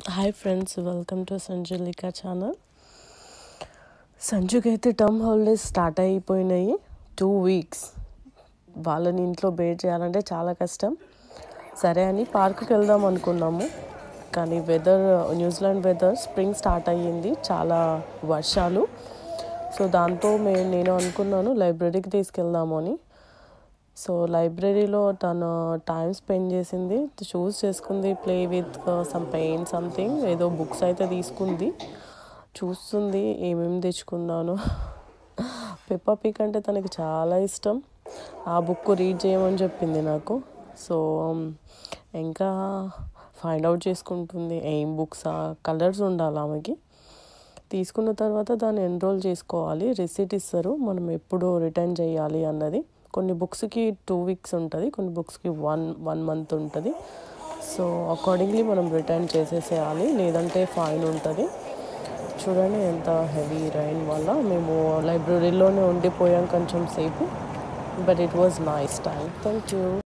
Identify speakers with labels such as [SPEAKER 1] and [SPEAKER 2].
[SPEAKER 1] hi friends welcome to Sanjulika channel సంజుకి అయితే term holidays start అయిపోయినాయి టూ వీక్స్ వాళ్ళని ఇంట్లో బేర్ చేయాలంటే చాలా కష్టం సరే అని పార్కుకి వెళ్దాం అనుకున్నాము కానీ weather New Zealand weather spring start అయ్యింది చాలా వర్షాలు సో దాంతో మే నేను అనుకున్నాను లైబ్రరీకి తీసుకెళ్దాము అని సో లైబ్రరీలో తను టైం స్పెండ్ చేసింది చూస్ చేసుకుంది play with some paint something ఏదో బుక్స్ అయితే తీసుకుంది చూస్తుంది ఏమేమి తెచ్చుకున్నాను పెప్పా పిక్ అంటే తనకి చాలా ఇష్టం ఆ బుక్ రీడ్ చేయమని చెప్పింది నాకు సో ఇంకా ఫైండ్ అవుట్ చేసుకుంటుంది ఏం బుక్స్ కలర్స్ ఉండాలి ఆమెకి తీసుకున్న తర్వాత దాన్ని ఎన్రోల్ చేసుకోవాలి రిసీట్ ఇస్తారు మనం ఎప్పుడు రిటర్న్ చేయాలి అన్నది కొన్ని బుక్స్కి టూ వీక్స్ ఉంటుంది కొన్ని బుక్స్కి వన్ వన్ మంత్ ఉంటుంది సో అకార్డింగ్లీ మనం రిటర్న్ చేసేసేయాలి లేదంటే ఫైన్ ఉంటుంది చూడండి ఎంత హెవీ రైన్ వల్ల మేము లైబ్రరీలోనే ఉండిపోయాం కొంచెం సేపు but it was nice time thank you